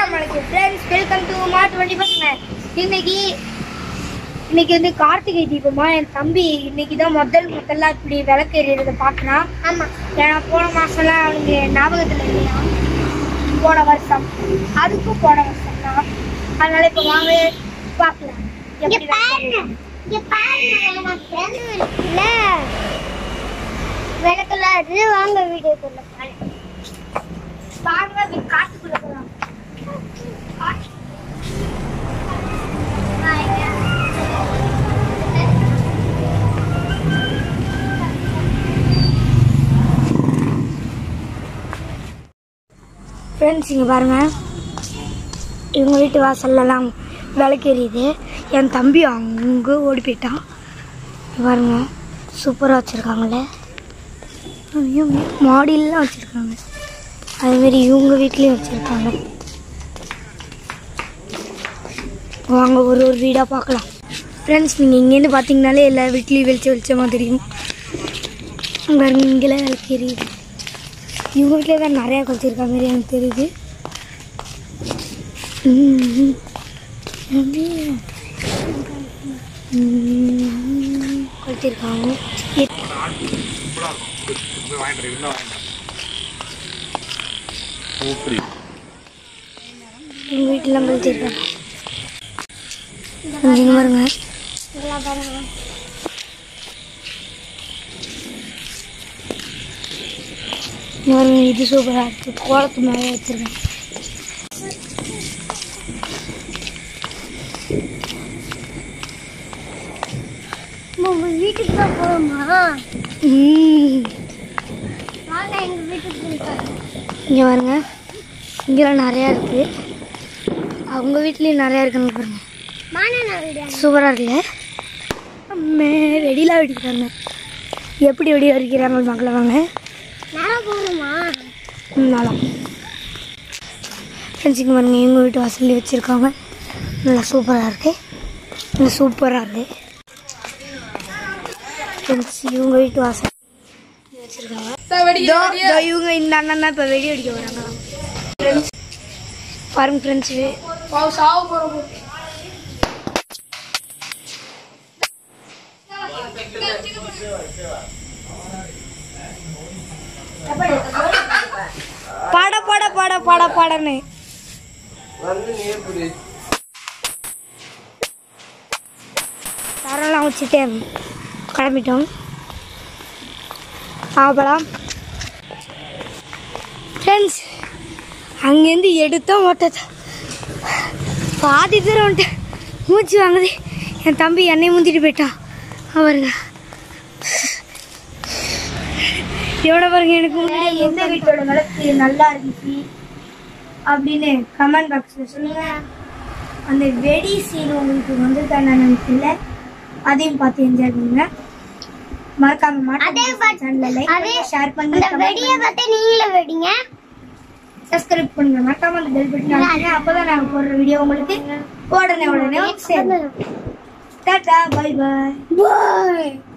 வணக்கம் friends welcome to மார்ட் வண்டி பசங்க இன்னைக்கு இன்னைக்கு வந்து கார்த்திகை தீபமா என் தம்பி இன்னைக்கு தான் முதல் முதல்ல இப்படி விளக்கு எறியறத பார்க்கறான் ஆமா ஏன்னா போன மாசம்லாம் அவனுக்கு ஞாபகத்துல இல்லையா போன வருஷம் அதுக்கும் போன வருஷம் தான் அதனால இப்ப வாங்க பார்க்கலாம் எப்படி விளக்குல அது வாங்க வீடியோக்குள்ள வாங்க வி- காட்டுக்குள்ள போலாம் காட்டு ஃப்ரெண்ட்ஸ் இங்கே பாருங்க இவங்க வீட்டு வாசல்லலாம் விளக்கு எரியுது என் தம்பி அங்கே ஓடி போயிட்டான் இங்க பாருங்க சூப்பராக வச்சுருக்காங்களே இவங்க மாடியிலாம் வச்சுருக்காங்க அதுமாரி இவங்க வீட்லேயும் வச்சுருக்காங்க வாங்க ஒரு ஒரு வீடாக பார்க்கலாம் ஃப்ரெண்ட்ஸ் நீங்கள் இங்கேருந்து பார்த்தீங்கனாலே எல்லா வீட்லேயும் வெளிச்சம் வெளிச்சமாக தெரியும் பாருங்க இங்கெல்லாம் விளக்கு எரியுது இவங்க வீட்டில் தான் நிறையா வச்சுருக்க மாதிரி எனக்கு தெரியுது ம், ம். ம், வச்சிருக்காங்க எங்கள் வீட்டிலாம் கழிச்சிருக்காங்க இங்கே பாருங்க பாருங்க இங்க பாருங்க இது சூப்பராக இருக்குது கோலத்து மேலே வச்சுருக்கேன் வீட்டுக்கு தான் போகணுமா வாங்க எங்கள் வீட்டுக்கு இங்கே பாருங்க இங்கெல்லாம் நிறையா இருக்குது அவங்க வீட்லேயும் நிறையா இருக்குன்னு பாருங்க சூப்பராக இருக்குல்ல அம்மே வெடிலாம் வெடிக்கிறாங்க எப்படி வெடி வெடிக்கிறாங்க மக்களை வாங்க ம், நல்லா ஃப்ரெண்ட்ஸ் இங்கே பாருங்க எங்கள் வீட்டு வாசல்ல வச்சுருக்காங்க நல்லா சூப்பராக இருக்கு நல்லா சூப்பராக இருக்கு ஃப்ரெண்ட்ஸ் இவங்க வீட்டு வாசல் வச்சுருக்காங்க இதோ, இதோ இவங்க இந்த அண்ணன் தான் இப்போ வெடி அடிக்க வராங்க ஃப்ரெண்ட்ஸ் பாருங்க ஃப்ரெண்ட்ஸு பாட பாட பாட பாட பாடன்னு தரலாம் வச்சுட்டு கிளம்பிட்டோம் ஆகலாம் ஃப்ரெண்ட்ஸ் அங்கேருந்து எடுத்தோம் ஓட்டத்தை பாதி தூரம் வந்துட்டு மூச்சு வாங்குது என் தம்பி என்னை முந்திட்டு போயிட்டான் அவருங்க எவ்வளோ பாருங்க எனக்கு முன்னாடி எந்த வீட்டோட விளக்கு நல்லா இருந்துச்சு அப்படின்னு கமெண்ட் பாக்ஸில் சொல்லுங்க அந்த வெடி சீன் உங்களுக்கு வந்து தானே தெரியல அதையும் பார்த்து என்ஜாய் பண்ணுங்க மறக்காம மாட்டேன் சேனலை லைக் ஷேர் பண்ணுங்க வெடியை பார்த்து நீங்களும் வெடிங்க சப்ஸ்கிரைப் பண்ணுங்க மறக்காம அந்த பெல் பட்டன் அழுத்துங்க அப்பதான் நாங்க போடுற வீடியோ உங்களுக்கு உடனே உடனே சேரும் டாடா பை பை பாய்